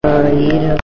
ఈరోజు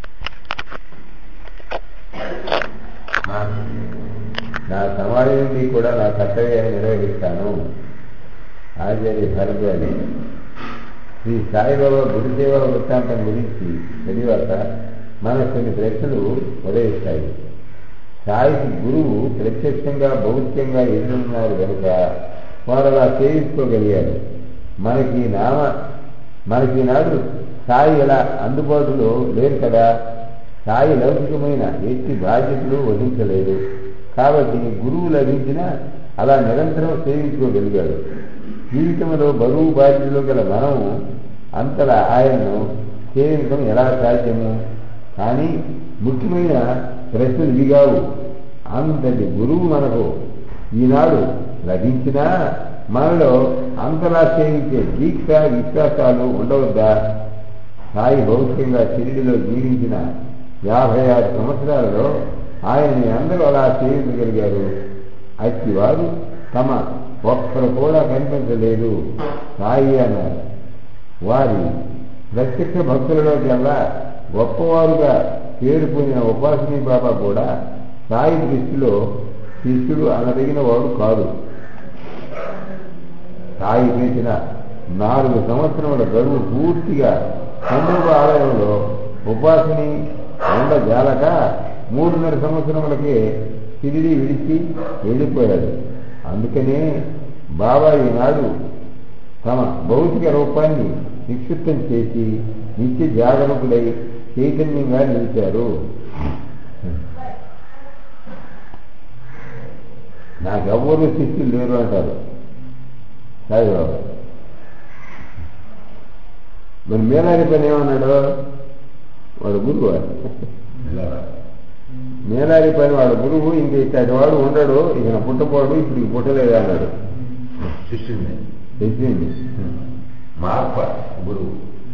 నా నా సమాజం నుండి కూడా నా కర్తవ్యాన్ని నిర్వహిస్తాను ఆచార్య భరద్వాజి శ్రీ సాయిబాబా గురుదేవ వృత్తాంతం గురించి చదివాక మనకు కొన్ని ప్రశ్నలు ఉదయిస్తాయి సాయికి గురువు ప్రత్యక్షంగా భౌతికంగా ఎదురున్నారు కనుక వారు అలా సేవించుకోగలిగారు మనకి నామ మనకి నాడు సాయి ఎలా అందుబాటులో లేరు కదా సాయి లౌకికమైన ఎట్టి బాధ్యతలు వహించలేదు కాబట్టి గురువు లభించిన అలా నిరంతరం సేవించుకోగలిగాడు జీవితంలో బరువు బాధ్యతలు గల మనము అంతలా ఆయనను సేవించడం ఎలా సాధ్యము కానీ ముఖ్యమైన ప్రశ్నలు ఇవి కావు అంతటి గురువు మనకు ఈనాడు లభించినా మనలో అంతలా సేవించే దీక్ష విశ్వాసాలు ఉండవద్దా సాయి భౌతికంగా షిరిడిలో జీవించిన యాభై ఆరు సంవత్సరాలలో ఆయనని అందరూ అలా సేవించగలిగారు అట్టి వారు తమ ఒక్కరు కూడా కనిపించలేదు సాయి అన్నారు వారి ప్రత్యక్ష భక్తులలో కల్లా గొప్పవారుగా పేరు పొందిన ఉపాసనీ బాబా కూడా సాయి దృష్టిలో శిష్యుడు అనదగిన వాడు కాదు సాయి చేసిన నాలుగు సంవత్సరముల గడువు పూర్తిగా చంద్రబాబు ఆలయంలో ఉపాసని ఉండజాలక మూడున్నర సంవత్సరములకే తిరిగి విడిచి వెళ్ళిపోయాడు అందుకనే బాబా ఈనాడు తమ భౌతిక రూపాన్ని నిక్షిప్తం చేసి నిత్య జాగరూకుడై చైతన్యంగా నిలిచారు నాకెవ్వరూ శిష్యులు లేరు అంటారు సాయిబాబా మరి మేలారి పని ఏమన్నాడు వాడు గురువు మేలారి పని వాడు గురువు ఇంక ఇట్లాంటి వాడు ఉండడు ఇక పుట్టపోడు ఇప్పుడు ఇక పుట్టలేదు అన్నాడు శిష్యుడిని తెలిసింది మార్ప గురువు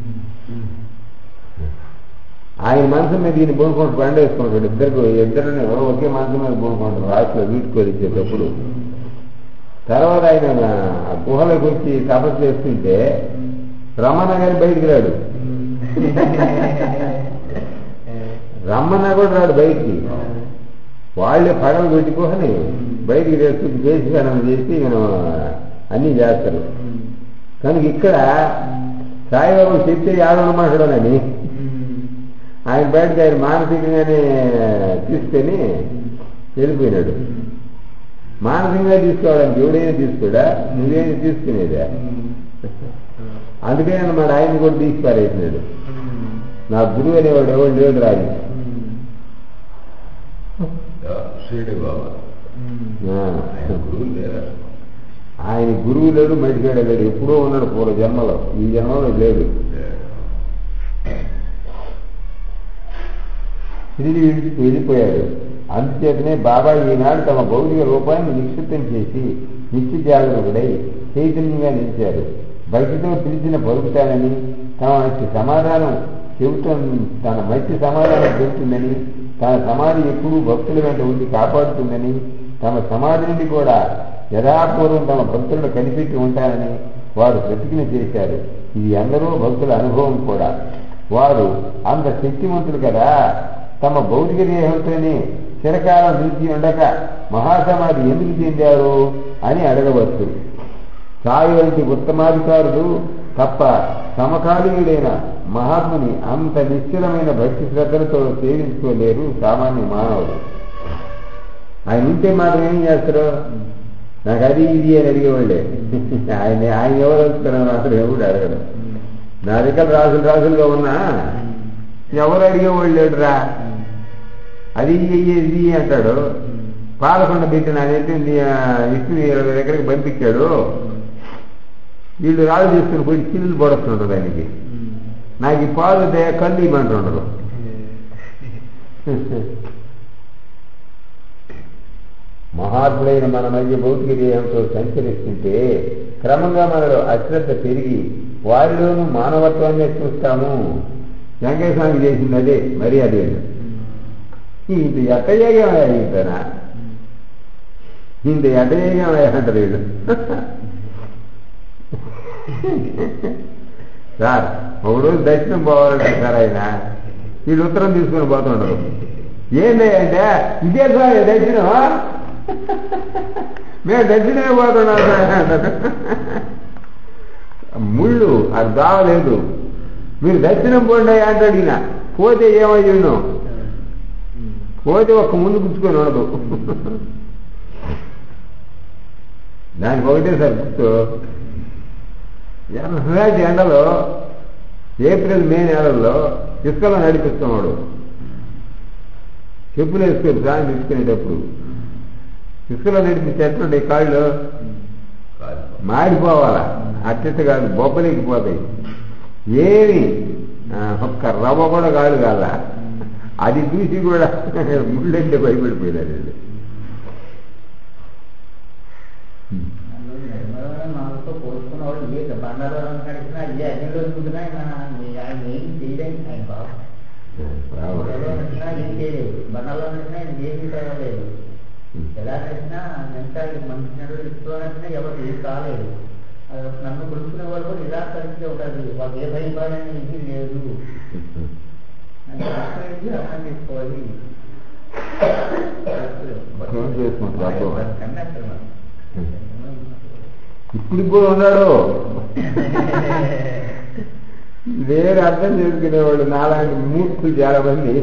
ఆయన మనసు మీద ఈయన బోనుకుంటూ బండ వేసుకుంటాడు ఇద్దరు ఇద్దరిని ఒకే మనసు మీద బోనుకుంటారు రాత్రిలో వీటుకొని ఇచ్చేటప్పుడు తర్వాత ఆయన ఆ గుహలోకి వచ్చి తపస్సు చేస్తుంటే రమణ గారి బయటికి రాడు రమ్మన్నా కూడా రాడు బయటికి వాళ్ళే పగలు పెట్టుకొని బయటికి తెచ్చి చేసి గణం చేసి మనం అన్నీ చేస్తారు కనుక ఇక్కడ సాయిబాబు చెప్తే యాదవ మాట్లాడాలని ఆయన బయటకు ఆయన మానసికంగానే తీసుకొని వెళ్ళిపోయినాడు మానసికంగా తీసుకోవడానికి ఎవడైనా తీసుకోడా నువ్వేమి తీసుకునేదా అందుకే అన్నమాట ఆయన కూడా తీసి పారేసినాడు నా గురువు అనేవాడు ఎవడు లేడు రాజు షిరిడి బాబా ఆయన గురువు లేరు అసలు. ఆయన గురువు లేడు మడిగాడు లేడు ఎప్పుడో ఉన్నాడు పూర్వ జన్మలో ఈ జన్మలో లేడు లేరు. తిరిగి విడిచి వెళ్ళిపోయాడు అందుచేతనే బాబా ఈనాడు తమ భౌతిక రూపాన్ని నిక్షిప్తం చేసి నిత్య జాగరుడై చైతన్యంగా నిలిచారు బయటతో పిలిచిన పలుకుతానని తమ మంచి సమాధానం చెబుతాం తన మంచి సమాధానం చెబుతుందని తన సమాధి ఎప్పుడూ భక్తుల వెంట ఉండి కాపాడుతుందని తమ సమాధి నుండి కూడా యథాపూర్వం తమ భక్తులను కనిపెట్టి ఉంటానని వారు ప్రతిజ్ఞ చేశారు ఇది అందరూ భక్తుల అనుభవం కూడా వారు అంత శక్తివంతులు కదా తమ భౌతిక దేహంతోనే చిరకాలం నిలిచి ఉండక మహాసమాధి ఎందుకు చెందారు అని అడగవచ్చు సాయి వంటి ఉత్తమాధికారులు తప్ప సమకాలీయుడైన మహాత్ముని అంత నిశ్చలమైన భక్తి శ్రద్ధలతో సేవించుకోలేరు సామాన్య మానవుడు ఆయన ఉంటే మాత్రం ఏం చేస్తారు నాకు అది ఇది అని అడిగేవాళ్ళే ఆయన ఆయన ఎవరు వస్తున్నారని మాత్రం ఎవడు అడగడం నా దగ్గర రాసులు రాసులుగా ఉన్నా ఎవరు అడిగేవాళ్ళు లేడురా అది ఇయ్యి, ఇది ఇయ్యి అంటాడు పాలకొండ పెట్టిన అదైతే విష్ణు ఇరవై దగ్గరికి పంపించాడు వీళ్ళు రాళ్ళు తీసుకుని పోయి చిల్లు పొడుస్తుంటారు ఆయనకి నాకు ఈ పాలు దే కళ్ళు ఇవ్వమంటుండరు మహాత్ములైన మన మధ్య భౌతిక దేహంతో సంచరిస్తుంటే క్రమంగా మనలో అశ్రద్ధ పెరిగి వారిలోనూ మానవత్వాన్ని చూస్తాము వెంకటస్వామి చేసింది అదే మరి అదే ఇంత ఎట్టయ్యగా ఇంతనా ఇంత ఎట్టయ్యగా అంటారు వీళ్ళు సార్ ఒక రోజు దర్శనం పోవాలంటే సార్ ఆయన వీడు ఉత్తరం తీసుకుని పోతుండరు ఏంటి అంటే ఇదే సార్ ఈ దర్శనం మేము దర్శనమే పోతున్నాం సార్ అంటారు. ముళ్ళు అది దావలేదు మీరు దర్శనం పోండి అంటే అడిగిన పోతే ఏమయ్యాను పోతే ఒక్క ముందు పుచ్చుకొని ఉండదు దానికి ఒకటే సార్ గుర్తు ఎర్రటి ఎండలో ఏప్రిల్ మే నెలల్లో ఇసుకలో నడిపిస్తున్నాడు చెప్పులు వేసుకొని దాన్ని తీసుకునేటప్పుడు ఇసుకలో నడిపిస్తే ఎట్లుండే కాళ్ళు కాలిపో మాడిపోవాలా అత్యంత కాదు బొబ్బలిగిపోతాయి ఏమి ఆ, ఒక్క రవ్వ కూడా కాదు కాల అది చూసి కూడా ముళ్ళంటే భయపడిపోయినారు వీళ్ళు. మనతో పోల్చుకున్నవాడు ఏ బండారు నడిచినా ఏ అగ్నిలో చూసినా ఆయన ఏం చేయలేదు ఆయన బాబు రావడం. బండలో నడిచినా ఏం చేయలేదు బండలో నడిచినా ఆయన ఏమీ చేయలేదు ఎలా నడిచినా ఎంత మనిషి నడు ఇస్తూ నడిచినా ఎవరు ఏం కాలేదు అది నన్ను కొలుసుకునే వాళ్ళు కూడా ఇలా పరిస్థితి ఉంటుంది వాళ్ళకి ఏ భయం బాగానే ఇది లేదు నన్ను కొలుసుకునేది అర్థం చేసుకోవాలి అర్థం చేసుకుంటారు అర్థం. కన్నా ఇప్పుడు కూడా ఉన్నాడు వేరే అర్థం చేసుకునేవాడు నాలాంటి మూర్ఖులు చాలా మంది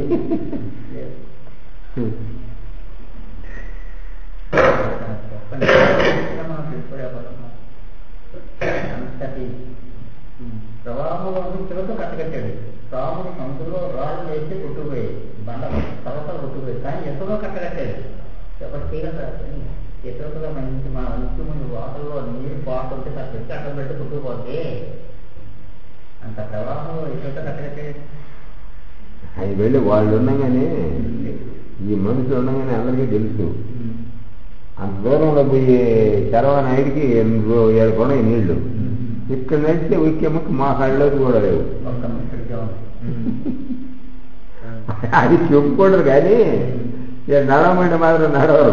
ప్రవాహంలో చిలక కట్టకట్టాడు రాముడు సంతులో రాళ్ళు వేసి కొట్టుకుపోయాయి బండ పర్వతాలు కొట్టుకుపోయాయి కానీ ఎక్కడో కట్టకట్టాడు ఎవరు తీరత ఎక్కడో మంచి మా ఇంటి ముందు వాటర్లో నీరు పాటుంటే ఆ చెట్టు అడ్డం పెట్టి కొట్టుకుపోతే అంత ప్రవాహంలో ఎక్కడ కట్టకట్టాడు అవి వెళ్ళి వాళ్ళు ఉండగానే ఈ మనుషులు ఉండగానే అందరికీ తెలుసు అంత దూరంలో పోయి చరవనాయుడికి ఏడు కూడా నీళ్లు ఇక్కడ నడిస్తే ఉక్కెమ్మకి మా కళ్ళలోకి కూడా లేవు ఒక్క ఇక్కడికే ఉంది అది చెప్పుకోడరు కానీ ఇక నడవమంటే మాత్రం నడవరు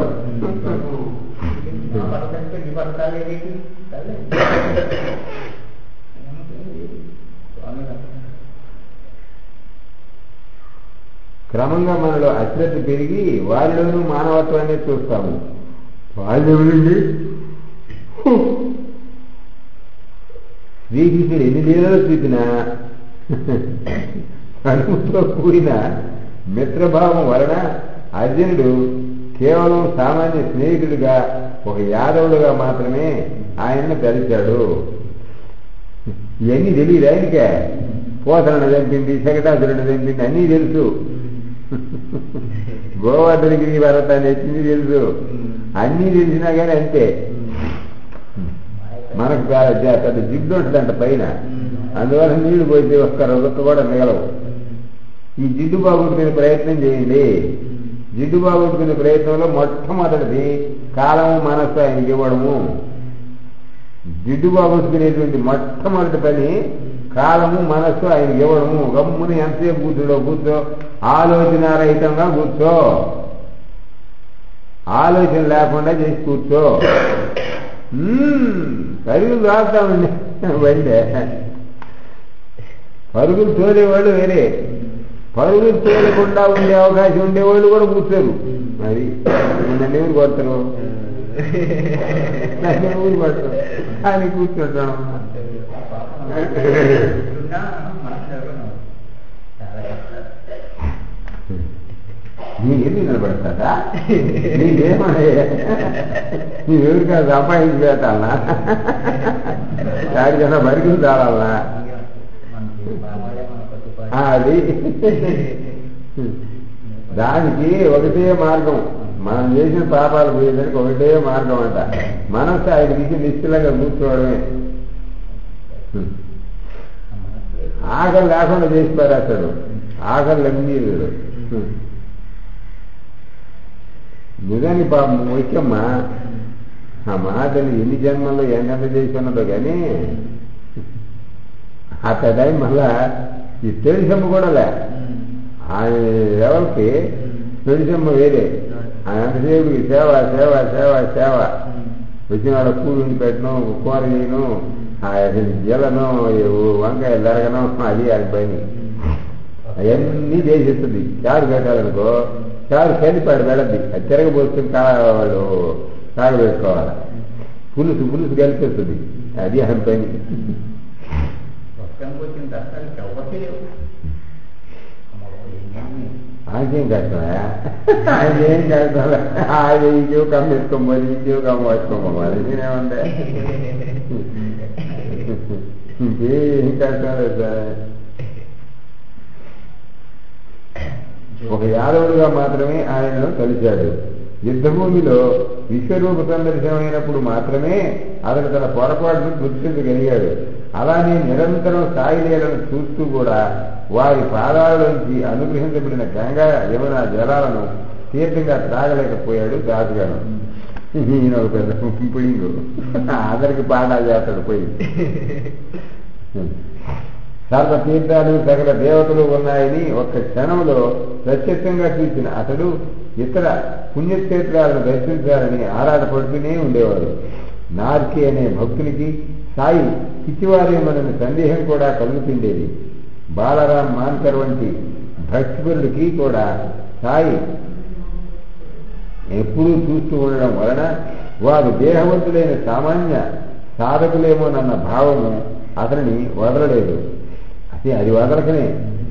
మా పడకంటే ఈ పడకాలు ఏంటి క్రమంగా మనలో అశ్రద్ధ పెరిగి వారిలోనూ మానవత్వాన్ని చూస్తాము వాళ్ళు ఎవరండి శ్రీకృష్ణుడు ఎన్ని లీలలో చూసినా కడుపుతో కూడిన మిత్రభావం వలన అర్జునుడు కేవలం సామాన్య స్నేహితుడిగా ఒక యాదవుడుగా మాత్రమే ఆయనను కలిశాడు ఇవన్నీ తెలియదు ఆయనకే పోతలను చంపింది శకటాసురుని చంపింది అన్నీ తెలుసు గోవర్ధనగిరి పర్వతాన్ని ఎత్తింది తెలుసు అన్నీ తెలిసినా కానీ అంతే మనకు పెద్ద పెద్ద జిడ్డు ఉంటుందంట పైన అందువల్ల నీళ్లు పోతే ఒక్క రొక్క కూడా మిగలవు ఈ జిడ్డు బాగొట్టుకునే ప్రయత్నం చేయండి జిడ్డు బాగొట్టుకునే ప్రయత్నంలో మొట్టమొదటిది కాలము మనస్సు ఆయనకి ఇవ్వడము జిడ్డు బాగొట్టుకునేటువంటి మొట్టమొదటి పని కాలము మనస్సు ఆయనకి ఇవ్వడము గమ్ముని ఎంతసేపు కూర్చోడో కూర్చో ఆలోచన రహితంగా కూర్చో ఆలోచన లేకుండా చేసి కూర్చో మ్మ్, పరుగులు రాస్తామండి బండే పరుగులు తోలేవాళ్ళు వేరే పరుగులు తోలకుండా ఉండే అవకాశం ఉండేవాళ్ళు కూడా కూర్చోరు మరి నన్ను ఎవరు కొడతారు నన్ను ఎవరు కొడతారు అని కూర్చుంటాను ఉన్నా మనసు ఎవరు చాలా కష్టం నీకేమి నిలబడతాడా నీకేమయ్యా నీ ఎవరికా సంపాదించి పెట్టాలనా దానికన్నా బరికలు తాడాలనా మనకి బాబాయే మన ప్రతిపాడు ఆ, అది దానికి ఒకటే మార్గం మనం చేసిన పాపాలు పోయేదానికి ఒకటే మార్గం అంట మనస్సు ఆయన తీసి నిశ్చలంగా కూర్చోవడమే ఆకలి లేకుండా చేసి పారేస్తాడు ఆకలి లగ్నీయుడు నిజానికి పాపం ముఖ్యమ్మ ఆ మహాతల్లి ఎన్ని జన్మల్లో ఎంతెంత చేసి ఉన్నదో కానీ ఆ టైం మళ్ళా ఈ తెలిసమ్మ కూడా లే ఆయన లెవెల్కి తెలిసమ్మ వేరే ఆయన ఎంతసేపు సేవ సేవ సేవ సేవ వచ్చిన వాళ్ళ పూలు ఉండి పెట్టడం కూర చేయను ఆ జీలనం వంకాయ జరగడం అది అది పని అవన్నీ చేసేస్తుంది చారు పెట్టాలనుకో చారు కలిపాడు వెళ్ళద్ది అది తిరగబోసుకుని కా వాళ్ళు కాగబెట్టుకోవాలి పులుసు పులుసు కలిపేస్తుంది అది ఆయన పని వర్షం వచ్చిన దర్శనానికి ఎవరికి లేవు అమ్మో, ఏంటండి? ఆయనకేం కష్టమా ఆయన ఏం కష్టం ఆయన ఇంకో కమ్మ వేసుకోమని ఇంకో కమ్మ వేసుకోమని నేనేమంటే ఇంకేం కష్టం లేదు సార్ ఒక యాదవుడుగా మాత్రమే ఆయనను కలిశాడు యుద్ధభూమిలో విశ్వరూప సందర్శనమైనప్పుడు మాత్రమే అతను తన పొరపాటును గుర్తించగలిగాడు అలానే నిరంతరం సాయిలీలను చూస్తూ కూడా వారి పాదాలలోంచి అనుగ్రహించబడిన గంగా యమున జలాలను తీర్థంగా త్రాగలేకపోయాడు దాసుగాను ఈయన ఒక పెద్ద పుడింగు అందరికి పాఠాలు చేస్తాడు పోయి సర్వ తీర్థాలు సకల దేవతలు ఉన్నాయని ఒక్క క్షణంలో ప్రత్యక్షంగా చూసిన అతడు ఇతర పుణ్యక్షేత్రాలను దర్శించాలని ఆరాటపడుతూనే ఉండేవాడు నార్కి అనే భక్తునికి సాయి పిచ్చివారేమోనని సందేహం కూడా కలుగుతుండేది బాలరాం మాన్కర్ వంటి భక్తిపరుడికి కూడా సాయి ఎప్పుడూ చూస్తూ ఉండడం వలన వారు దేహవంతులైన సామాన్య సాధకులేమోనన్న భావము అతనిని వదలలేదు అది అది వదలకనే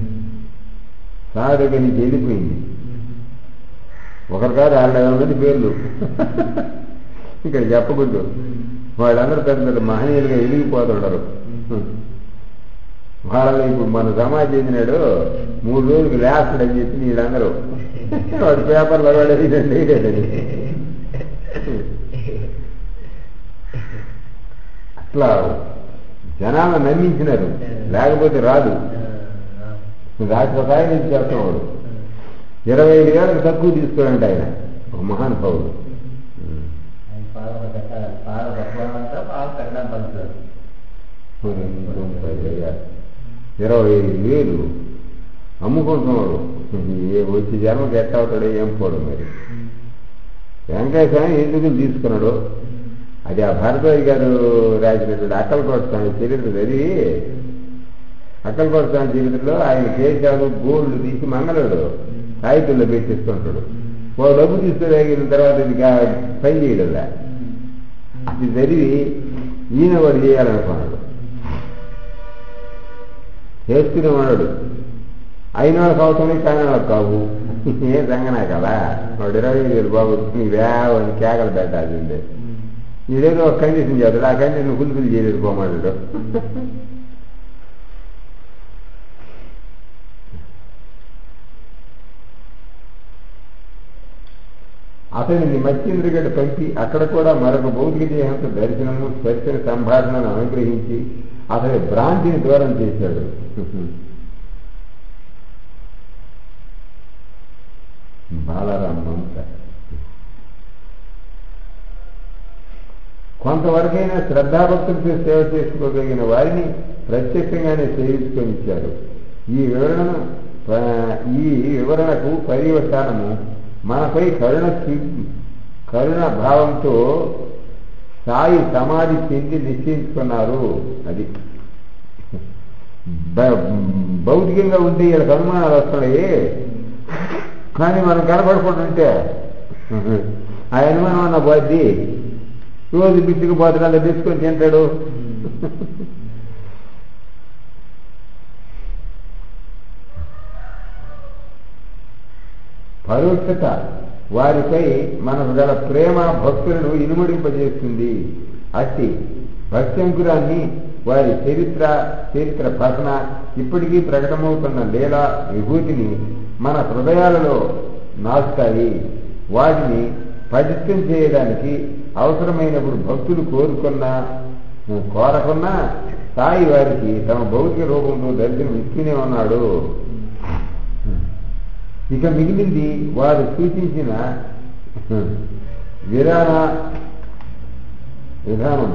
సాధక నుంచి వెళ్ళిపోయింది ఒకరు కాదు ఆరు మంది పేర్లు ఇక్కడ చెప్పకూడదు వాళ్ళందరూ పెద్ద పెద్ద మహనీయులుగా ఎదిగిపోతుంటారు వాళ్ళని ఇప్పుడు మన సమాజం చెందినాడు మూడు రోజులు లాస్ట్ అని చెప్పి వీళ్ళందరూ వాడు పేపర్లో వాడేది లేదని అట్లా జనాలను నమ్మించినారు లేకపోతే రాదు రాష్ట్రస్థాయి నుంచి చేస్తున్నవాడు ఇరవై ఐదు వేలకు తక్కువ తీసుకోడంట ఆయన ఒక మహానుభావుడు ఆయన పాలు పెట్టాలి పాలు పెట్టాలంటే పాలు పెట్టడం పలుకుతారు ఇరవై ఐదు వేలు అమ్ముకుంటున్నాడు ఏ వచ్చి జన్మకి ఎట్ట అవుతాడో ఏం పోవడం మరి వెంకయ్య స్వామి ఎందుకు తీసుకున్నాడు అది ఆ భారద్వాజ్ గారు రాసినటువంటి అక్కలకోట స్వామి చరిత్ర చదివి అక్కలకోట స్వామి చరిత్రలో ఆయన కేశాలు గోల్డ్ తీసి మంగళుడు సాహిత్యంలో పెట్టిస్తుంటాడు ఓ డబ్బు తీసుకురాగిన తర్వాత ఇది గా- పని చేయడంలా ఇది చదివి ఈయన వాడు చేయాలనుకున్నాడు చేస్తూనే ఉన్నాడు అయిన వాళ్ళకి అవసరం కాని వాళ్ళకి కావు ఏ సంగనా కదా వాడు ఇరవై ఐదు వేలు బాబు నీ వేవని కేకలు పెట్టాల్సిందే ఇదేదో ఒక కండిషన్ చేస్తాడు ఆ కండిషన్ ఫుల్ఫిల్ చేయలేదు పోమాడు అతనిని మత్స్యేంద్రగడ్డ పంపి అక్కడ కూడా మరొక భౌతిక దేహంతో దర్శనము స్పర్శన సంభాషణను అనుగ్రహించి అతని భ్రాంతిని దూరం చేశాడు బాలరాం మమత కొంతవరకైనా శ్రద్ధాభక్తులతో సేవ చేసుకోగలిగిన వారిని ప్రత్యక్షంగానే సేవించుకొని ఇచ్చారు ఈ వివరణను ప- ఈ వివరణకు పర్యవసానము మనపై కరుణ చూ- కరుణ భావంతో సాయి సమాధి చెంది నిశ్చయించుకున్నారు అది బ- భౌతికంగా ఉంటే వీళ్ళకి అనుమానాలు వస్తాయి కానీ మనం కనపడకుండా ఉంటే ఆ అనుమానం అన్న పోద్ది రోజు బిచ్చుకుపోతున్నాడు తెచ్చుకొని తింటాడు పరోక్షత వారిపై మనకు గల ప్రేమ భక్తులను ఇనుమడింపజేస్తుంది అట్టి భక్త్యంకురాన్ని వారి చరిత్ర చరిత్ర పఠన ఇప్పటికీ ప్రకటమవుతున్న లీలా విభూతిని మన హృదయాలలో నాటుతాయి వాటిని పటిష్టం చేయడానికి అవసరమైనప్పుడు భక్తులు కోరుకున్నా కోరకున్నా సాయి వారికి తమ భౌతిక రూపంతో దర్శనం ఇస్తూనే ఉన్నాడు ఇక మిగిలింది వారు సూచించిన విధాన విధానం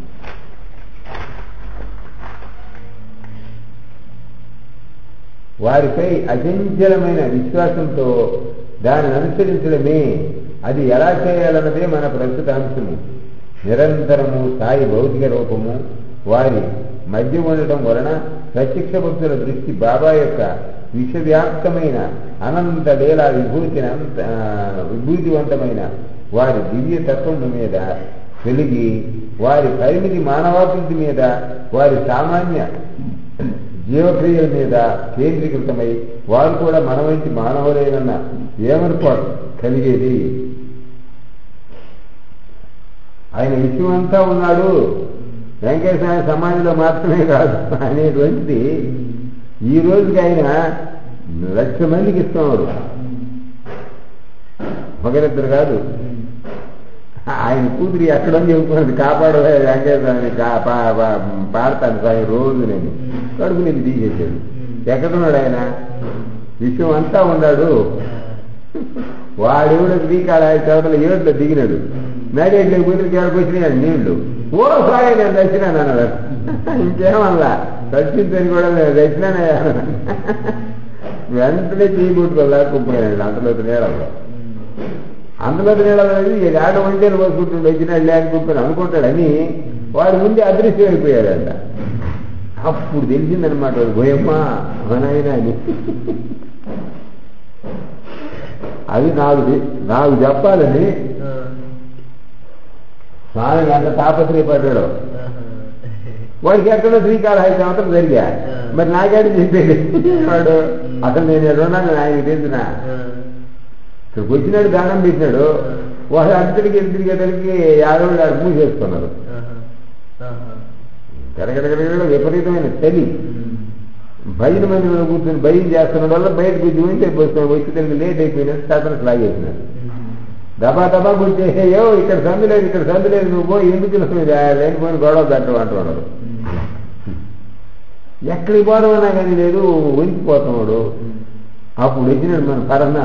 వారిపై అచంచలమైన విశ్వాసంతో దానిని అనుసరించడమే అది ఎలా చేయాలన్నదే మన ప్రస్తుత అంశము నిరంతరము సాయి భౌతిక రూపము వారి మధ్య ఉండటం వలన ప్రత్యక్ష భక్తుల దృష్టి బాబా యొక్క విశ్వవ్యాప్తమైన అనంత లీలా విభూతి అనంత ఆ, విభూతివంతమైన వారి దివ్య తత్వం మీద వెలిగి వారి పరిమితి మానవాకృతి మీద వారి సామాన్య జీవక్రియల మీద కేంద్రీకృతమై వారు కూడా మన వంటి మానవులేనన్న ఏమర్పాటు కలిగేది ఆయన విషయమంతా ఉన్నాడు వెంకటేశ్వర సమాధిలో మాత్రమే కాదు అనేటువంటిది ఈ రోజుకి ఆయన లక్ష మందికి ఇస్తున్నాడు ఒకరిద్దరు కాదు ఆయన కూతురి ఎక్కడో చెప్పుకున్నది కాపాడు వెంకటేశ్వరాన్ని కా- పా- పా- పాడతాను సాయి రోజు నేను కడుపు నేను తీసేసాడు ఎక్కడున్నాడు ఆయన విషయం అంతా ఉన్నాడు వాడెవడో శ్రీకాళ చవతల ఏడులో దిగినాడు నడేట్లు కుదిరికి ఏడకు వచ్చినాయి నీళ్లు ఓ సాయి నేను దచ్చినాను అన్నాడు ఇంకేమల్లా దచ్చిందని కూడా నేను దచ్చినానయ్యా వెంటనే తీయబుట్టుకోలే కుప్పినాడు అంతలో నీళ్ళలో అందులో నీళ్ళలో ఇది ఆడ వంటలు పోసుకుంటుండే వచ్చినాడు లేకపోయినా అనుకుంటాడని వాడి ముందే అదృశ్యం అయిపోయాడంట అప్పుడు తెలిసిందనమాట వాడు భయమ్మా అవనాయన అని అది నాకు తె- నాకు చెప్పాలని స్వామి ఎంత తాపత్రయపడ్డాడు వాడికి ఎక్కడో శ్రీకాళహస్తి అవతరం జరిగా మరి నాకేడు చెప్పేది వాడు అసలు నేను ఎక్కడున్నాను ఆయనకి తెలిసిన ఇక్కడికి వచ్చినాడు దానం పెట్టినాడు వాడు అంతటికి తిరిగేటరికి యాదవ్ ఆడు మూసేసుకున్నారు గడగడగడగడ విపరీతమైన చలి భజన మందిలో కూర్చొని భయం చేస్తున్న వల్ల బయటకు వచ్చి ఉంటే వచ్చి తిరిగి లేట్ అయిపోయినట్టు శాతం లాగేసినారు దబా దబా కూర్చేయో ఇక్కడ సందు లేదు ఇక్కడ సందు లేదు నువ్వు పోయి ఎందుకు లేనిపోయిన గొడవ పెట్టవు అంటున్నాడు ఎక్కడికి పోదామన్నా కానీ లేదు వణికిపోతున్నాడు అప్పుడు వచ్చినాడు మన పరన్న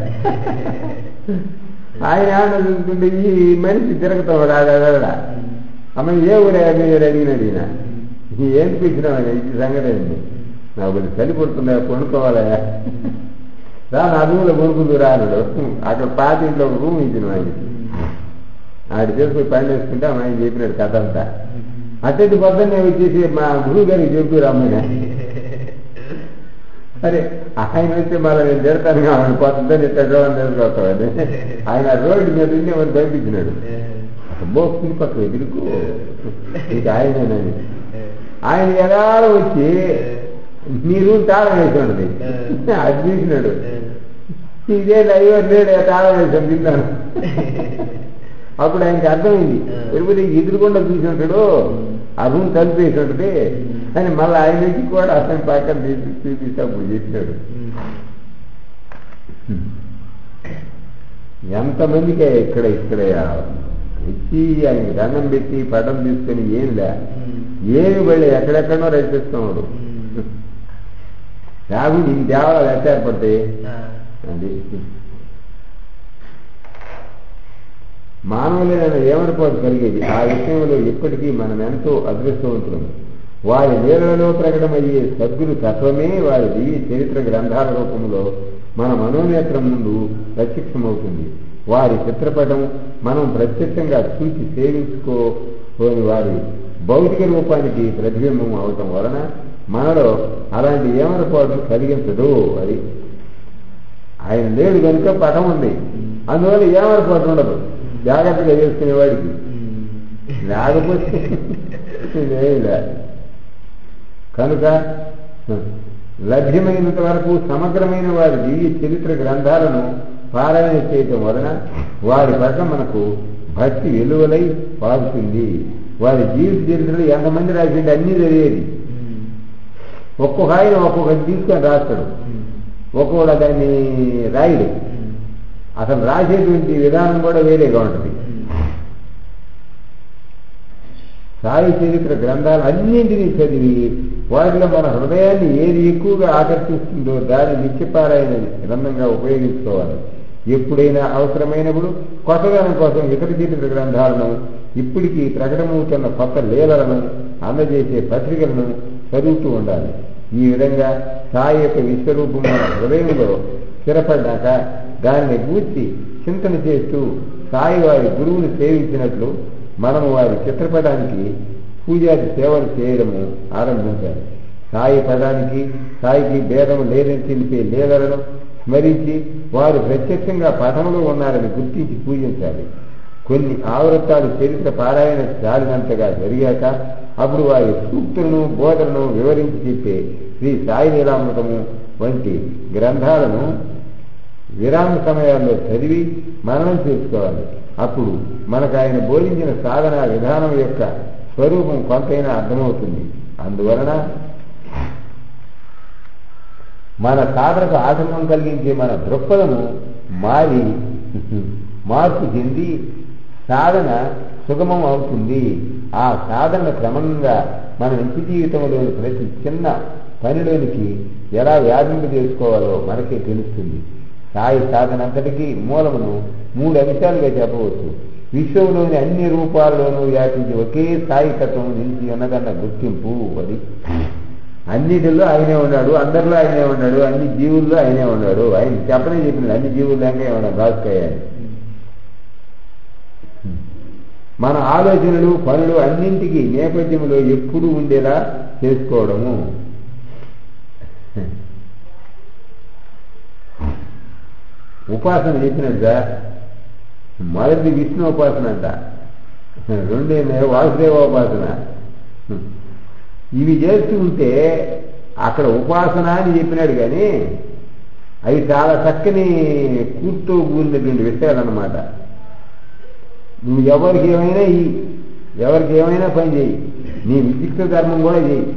ఆయన ఆడ చూస్తుంటే ఈ మనిషి తిరుగుతాడు ఆడ అమ్మ ఏ ఊరే మీరు అడిగినాడు ఈయన ఏం పిలిచినావు ఈ సంగతి ఏంటి నాకు కొంచెం చలి పుడుతుందా కొనుక్కోవాలయా రా నా రూమ్లో కొనుక్కుందు రానుడు అక్కడ పాత ఇంట్లో ఒక రూమ్ ఇచ్చిన ఆయనకి ఆడి చేసుకుని పని చేసుకుంటే అమ్మాయి చెప్పినాడు కథ అంతా అట్టటి పొద్దున్నే వచ్చేసి మా గురువు గారికి చెప్పి రమ్మని సరే ఆయన వచ్చి మళ్ళీ నేను తిడతాను కావాలి పొద్దున్న ఎట్టో తెలుసుకోవాలి ఆయన రోడ్డు మీద ఉండి ఎవరు పంపించినాడు అబ్బో పులి పక్కన ఎదురుకు ఇక ఆయనేనని ఆయన ఎలా వచ్చి నీ రూమ్ తాళం వేసి ఉన్నది అది చూసినాడు ఇదే అయ్యో లేడు తాళం వేసాను తిన్నాను అప్పుడు ఆయనకి అర్థమైంది తిరుపతి ఎదురుకుండా చూసి ఉంటాడు ఆ రూమ్ తలిపేసి ఉంటుంది అని మళ్ళీ ఆయన నుంచి కూడా అతని పక్కన తీసి చూపిస్తే అప్పుడు చెప్పినాడు ఎంతమందికి ఇక్కడ ఇక్కడ వచ్చి ఆయనకి దండం పెట్టి పటం తీసుకొని ఏం లే ఏమి వెళ్ళి ఎక్కడెక్కడో రచిస్తున్నాడు రాగుడు ఈ దేవాలయాలు ఎట్లా ఏర్పడతాయి అది మానవులైన ఏమనుకోవడం కలిగేది ఆ విషయంలో ఇప్పటికీ మనం ఎంతో అదృష్టవంతులము వారి లీలలో ప్రకటమయ్యే సద్గురు తత్వమే వారి దివ్య చరిత్ర గ్రంథాల రూపంలో మన మనోనేత్రం ముందు ప్రత్యక్షమవుతుంది వారి చిత్రపటం మనం ప్రత్యక్షంగా చూసి సేవించుకోని వారి భౌతిక రూపానికి ప్రతిబింబం అవటం వలన మనలో అలాంటి ఏమనుకోవడం కలిగించదు అది ఆయన లేడు కనుక పటం ఉంది అందువల్ల ఏమనుకోవడం ఉండదు జాగ్రత్తగా చేసుకునేవాడికి లేకపోతే లేదులే కనుక లభ్యమైనంత వరకు సమగ్రమైన వారి దివ్య చరిత్ర గ్రంథాలను పారాయణ చేయటం వలన వారి పట్ల మనకు భక్తి వెలువలై పారుతుంది వారి జీవిత చరిత్రలు ఎంతమంది రాసింది అన్నీ తెలియదు ఒక్కొక్క ఆయన ఒక్కొక్కటి తీసుకొని రాస్తాడు ఒక్కొక్క దాన్ని రాయడు అసలు రాసేటువంటి విధానం కూడా వేరేగా ఉంటుంది సాయి చరిత్ర గ్రంథాలు అన్నింటినీ చదివి వాటిలో మన హృదయాన్ని ఏది ఎక్కువగా ఆకర్షిస్తుందో దాన్ని నిత్యపారాయణ గ్రంథంగా ఉపయోగించుకోవాలి ఎప్పుడైనా అవసరమైనప్పుడు కొత్తదనం కోసం ఇతర చరిత్ర గ్రంథాలను ఇప్పటికీ ప్రకటమవుతున్న కొత్త లీలలను అందజేసే పత్రికలను చదువుతూ ఉండాలి ఈ విధంగా సాయి యొక్క విశ్వరూపం మన హృదయంలో స్థిరపడ్డాక దానిని గూర్చి చింతన చేస్తూ సాయి వారి గురువుని సేవించినట్లు మనము వారి చిత్రపటానికి పూజాది సేవలు చేయడము ఆరంభించారు సాయి పదానికి సాయికి భేదం లేదని తెలిపే లీలలను స్మరించి వారు ప్రత్యక్షంగా పదములో ఉన్నారని గుర్తించి పూజించాలి కొన్ని ఆవృత్తాలు చరిత్ర పారాయణ చాలినంతగా జరిగాక అప్పుడు వారి సూక్తులను బోధనను వివరించి చెప్పే శ్రీ సాయి లీలామృతము వంటి గ్రంథాలను విరామ సమయాల్లో చదివి మననం చేసుకోవాలి అప్పుడు మనకు ఆయన బోధించిన సాధన విధానం యొక్క స్వరూపం కొంతైనా అర్థమవుతుంది అందువలన మన సాధనకు ఆటంకం కలిగించే మన దృక్పథము మారి మార్పు చెంది సాధన సుగమం అవుతుంది ఆ సాధన క్రమంగా మన నిత్య జీవితంలోని ప్రతి చిన్న పనిలోనికి ఎలా వ్యాపింప చేసుకోవాలో మనకే తెలుస్తుంది సాయి సాధన అంతటికీ మూలమును మూడు అంశాలుగా చెప్పవచ్చు విశ్వంలోని అన్ని రూపాల్లోనూ వ్యాపించి ఒకే స్థాయి తత్వం నిలిచి ఉన్నదన్న గుర్తింపు అది అన్నిటిలో ఆయనే ఉన్నాడు అందరిలో ఆయనే ఉన్నాడు అన్ని జీవుల్లో ఆయనే ఉన్నాడు ఆయన చెప్పనే చెప్పినాడు అన్ని జీవుల్లో ఆయనే ఉన్నాడు రాసుకోయాలి మన ఆలోచనలు పనులు అన్నింటికి నేపథ్యంలో ఎప్పుడు ఉండేలా చేసుకోవడము ఉపాసన చెప్పినట్టు సార్ మొదటి విష్ణు ఉపాసన అంట రెండేమే వాసుదేవ ఉపాసన ఇవి చేస్తూ ఉంటే అక్కడ ఉపాసన అని చెప్పినాడు కానీ అవి చాలా చక్కని కూర్తో కూడినటువంటి విషయాలన్నమాట నువ్వు ఎవరికి ఏమైనా ఈ ఎవరికి ఏమైనా పని చేయి నీ విశిష్ట ధర్మం కూడా చేయి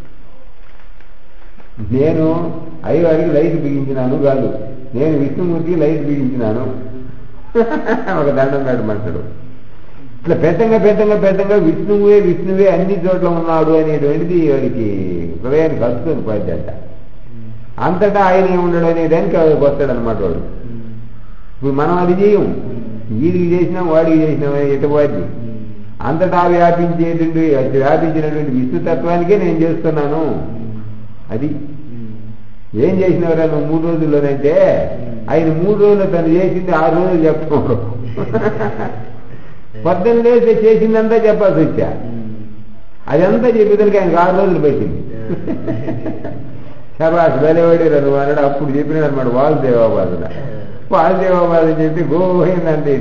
నేను అయ్యవారికి లైట్ బిగించినాను కాదు నేను విష్ణుమూర్తికి లైట్ బిగించినాను ఒక దండం పెట్టమంటాడు ఇట్లా పెట్టంగా పెట్టంగా పెట్టంగా విష్ణువే విష్ణువే అన్ని చోట్ల ఉన్నాడు అనేటువంటిది వాడికి హృదయానికి కలుసుకొని పోయిందంట అంతటా ఆయనే ఉండడు అనేదానికి వస్తాడు అనమాట వాడు ఇప్పుడు మనం అది చేయం వీడికి చేసినాం వాడికి చేసినాం ఇటువాడి అంతటా వ్యాపించేటువంటి వ్యాపించినటువంటి విష్ణుతత్వానికే నేను చేస్తున్నాను అది ఏం చేసినవరా నువ్వు మూడు రోజుల్లోనంటే ఆయన మూడు రోజులు తను చేసింది ఆరు రోజులు చెప్తున్నాడు పొద్దున్న లేస్తే చేసిందంతా చెప్పాల్సి వచ్చా అదంతా చెప్పేదానికి ఆయనకు ఆరు రోజులు పెట్టింది శబాష్ వెలవాడి నువ్వు అన్నాడు అప్పుడు చెప్పినాడు అనమాట వాసుదేవాబాదున వాసుదేవాబాద్ అని చెప్పి గోహిందంటే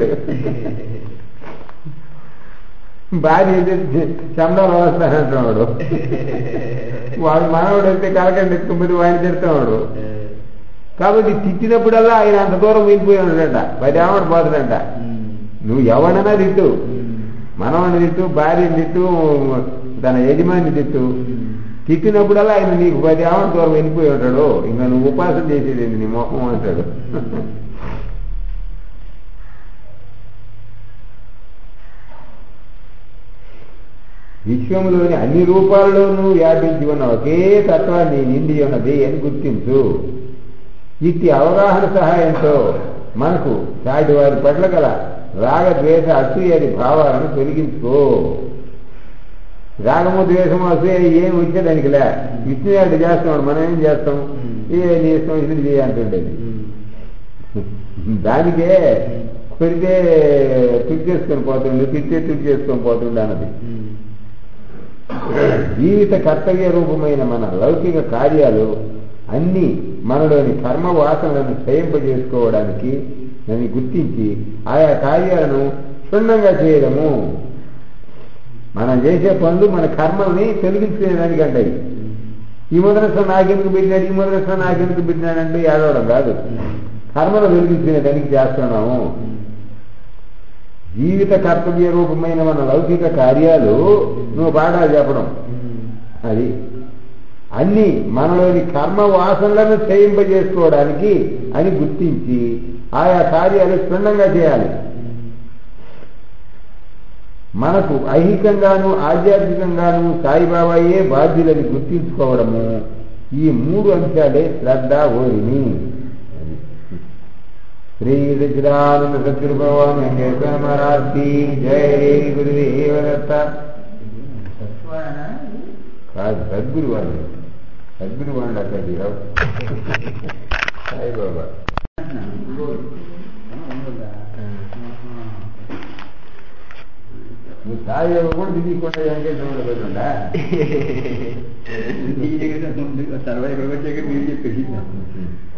భార్య చందాలు వస్తానంటున్నాడు వాడు మనవాడు అయితే కలకండి ఎత్తుకుపోయి వాడిని తిడతాడు కాబట్టి తిట్టినప్పుడల్లా ఆయన అంత దూరం వెళ్ళిపోయి ఉన్నాడంట పది ఆవిడ పోతాడంట నువ్వు ఎవడన్నా తిట్టు మనవాడిని తిట్టు భార్యని తిట్టు తన యజమాని తిట్టు తిట్టినప్పుడల్లా ఆయన నీకు పది ఆవిడ దూరం వెళ్ళిపోయి ఉంటాడు ఇంకా నువ్వు ఉపాసన చేసేది నీ మొహం అంటాడు విశ్వంలోని అన్ని రూపాల్లోనూ వ్యాపించి ఉన్న ఒకే తత్వాన్ని నిండి ఉన్నది అని గుర్తించు ఇట్టి అవగాహన సహాయంతో మనకు సాటి వారి పట్ల గల రాగ ద్వేష అసూయది భావాలను తొలగించుకో రాగము ద్వేషము అసూయ ఏం వచ్చేదానికిలే విష్ణుయాడు చేస్తాడు మనం ఏం చేస్తాం ఏ నీ ఇష్టం ఇది చేయాలంటుండేది దానికే కొడితే తుడి చేసుకొని పోతుండే తిట్టే తుడి చేసుకొని పోతుండే అన్నది జీవిత కర్తవ్య రూపమైన మన లౌకిక కార్యాలు అన్ని మనలోని కర్మ వాసనలను క్షయింపజేసుకోవడానికి నన్ను గుర్తించి ఆయా కార్యాలను క్షుణ్ణంగా చేయడము మనం చేసే పనులు మన కర్మల్ని తొలగించుకునేదానికంటే ఈ ముద్రస్థం నాకెందుకు పెట్టినాడు ఈ ముద్రస్థం నాకెందుకు పెట్టినాడంటే ఏడవడం కాదు కర్మలు తొలగించుకునేదానికి చేస్తున్నాము జీవిత కర్తవ్య రూపమైన మన లౌకిక కార్యాలు నువ్వు పాఠాలు చెప్పడం అది అన్ని మనలోని కర్మ వాసనలను చేయింపజేసుకోవడానికి అని గుర్తించి ఆయా కార్యాలు క్షుణ్ణంగా చేయాలి మనకు ఐహికంగాను ఆధ్యాత్మికంగాను సాయిబాబాయే బాధ్యులని గుర్తించుకోవడము ఈ మూడు అంశాలే శ్రద్ధ ఓరిని శ్రీ సచిదానంద సద్గురు భగవాన్ వెంకటేశ్వర మహారాజ్ కి జై గురుదేవ దత్త సత్వానా కాదు సద్గురు వాళ్ళు సద్గురు వాళ్ళు అక్కడ సాయిబాబా ఉందా నువ్వు అది కూడా తెలియకుండా వెంకటేశ్వరుడు పోతుందా ఈ దగ్గర సర్వే వచ్చాక మీరు చెప్పేసి